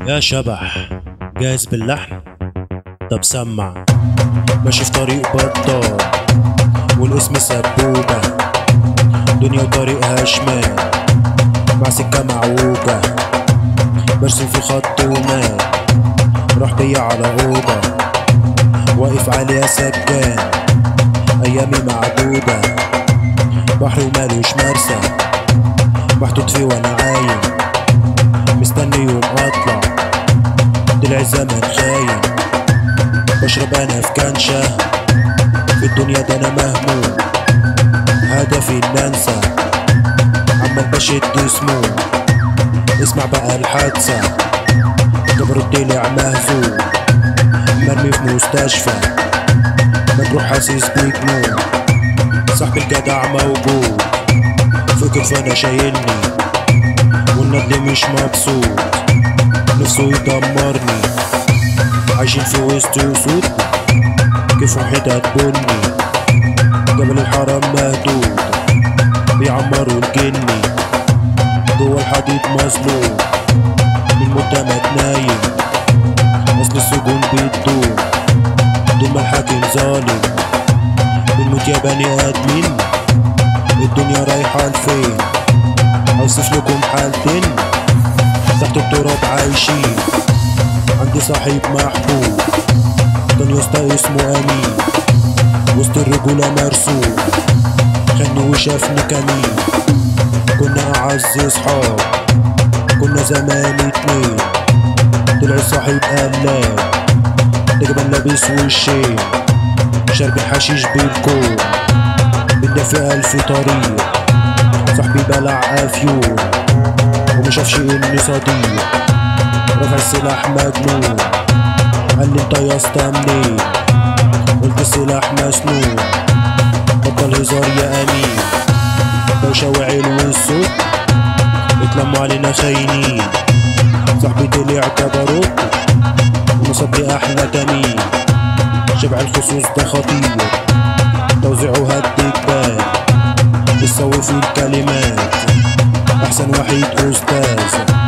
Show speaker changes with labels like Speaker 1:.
Speaker 1: يا شبح جاهز باللحن طب سمع ماشي في طريق بطال والاسم سبوبة دنيا وطريقها شمال مع سكة معوجة برسم في خط ومال راح بيا على أوضة واقف عليها سجان أيامي معدودة بحر ومالوش مرسى محطوط فيه وأنا عايم مستني يوم أطلع طلع زمن خاين بشرب أنا في كنشة في الدنيا ده أنا مهموم هدفي إن أنسى عمال بشد سموم اسمع بقى الحادثة جبر طلع مهزوم مرمي في مستشفى مجروح حاسس بجنون صاحب الجدع موجود فكر فانا شايلني والندل مش مبسوط نفسه يدمرني عايشين في وسط اسود كيفهم حتت بني جبل الحرام مهدود بيعمروا الجني جوه الحديد مظلوم من مدة نايم اصل السجون بتدوم طول ما الحاكم ظالم بنموت يا بني ادمين الدنيا رايحة لفين اوصف لكم حالتين تحت التراب عايشين عندي صاحب محبوب كان يسطى اسمه امين وسط الرجولة مرسوم خدني وشافني كمين كنا اعز صحاب كنا زمان اتنين طلع صاحب قلاب ده جبل لابس وشين شرب الحشيش بالكوم بدنا في ألف طريق صاحبي بلع أفيون ومشافش إني صديق رفع السلاح مجنون قال لي انت يا اسطى منين قلت السلاح مسنون بطل هزار يا امين دوشة وعلو الصوت اتلموا علينا خاينين صاحبي طلع كبروت ونصب لي احلى كمين شبع الخصوص ده خطير توزيعه هد جبال بيسوي في الكلمات احسن وحيد استاذ